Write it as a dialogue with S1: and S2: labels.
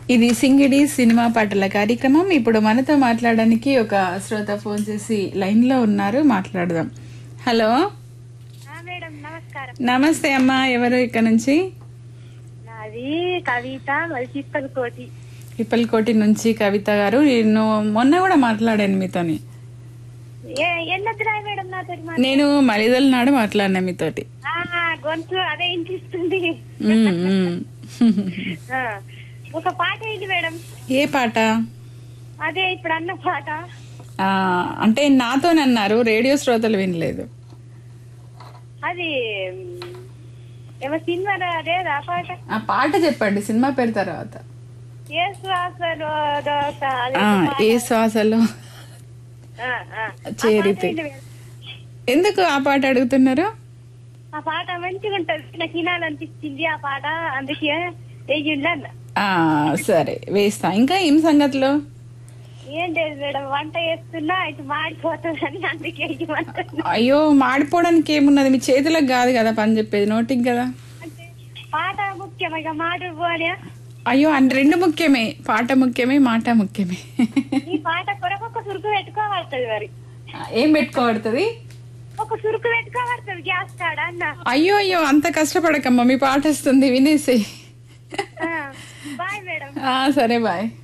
S1: ఇది సింగిడి సినిమా పాటల కార్యక్రమం ఇప్పుడు మనతో మాట్లాడడానికి ఒక శ్రోత ఫోన్ చేసి లైన్ లో ఉన్నారు మాట్లాడదాం హలో
S2: ఆ, మేడం నమస్కారం
S1: నమస్తే అమ్మా ఎవరు ఇక్కడ నుంచి
S2: నాది కవిత వలసిప్పల్ కోటి
S1: పిప్పలకోటి నుంచి కవిత గారు నేను మొన్న కూడా మాట్లాడాను మీతోని
S2: ఏ ఎన్నొద్దురా మేడం నాతో
S1: నేను మలిదల నాడు మాట్లాడినా మీతోటి
S2: గొంతు అదే ఇంటిస్తుంది
S1: ఉమ్, ఉమ్.
S2: ఆ, ఒక పాట ఏంటి మేడం
S1: ఏ పాట
S2: అదే ఇప్పుడు అన్న పాట
S1: ఆ, అంటే నాతోనే అన్నారు రేడియో శ్రోతలు వినలేదు
S2: అది మ్, ఏమో సినిమా అదే ఆ పాట
S1: ఆ పాట చెప్పండి సినిమా పేరు తర్వాత
S2: ఏ శ్వాసలో దోస అదే
S1: ఆ, ఏ శ్వాసలో
S2: ఆ, ఆ. ఆ
S1: చేరితే.
S2: పాట ఏంటి మేడం?
S1: ఎందుకు ఆ పాట అడుగుతున్నారు
S2: ఆ పాట మంచిగా ఉంటది నాకు వినాలనిపించింది ఆ పాట అందుకే వెయ్యిండి అన్న
S1: ఆ సరే వేస్తా ఇంకా ఏం సంగతిలో
S2: ఏం లేదు మేడం వంట చేస్తున్నా ఇటు మాడిపోతుందని అందుకే ఇవ్వమంటున్నా.
S1: అయ్యో మాడిపోవడానికి ఏమున్నది మీ చేతులకు కాదు కదా పని చెప్పేది నోటికి కదా
S2: అంటే పాట ముఖ్యం ఇక మాట పోనీ
S1: అయ్యో అన్ని రెండు ముఖ్యమే పాట ముఖ్యమే మాట ముఖ్యమే
S2: ఈ పాట కొరకు ఒక సురుకు పెట్టుకోబడుతుంది మరి
S1: ఆ, ఏం పెట్టుకోబడుతుంది
S2: ఒక సురుకు పెట్టుకోబడుతుంది గ్యాస్ కాడ అన్న
S1: అయ్యో అయ్యో అంత కష్టపడకమ్మా మీ పాట వస్తుంది వినేసి
S2: బాయ్ మేడం
S1: ఆ, సరే బాయ్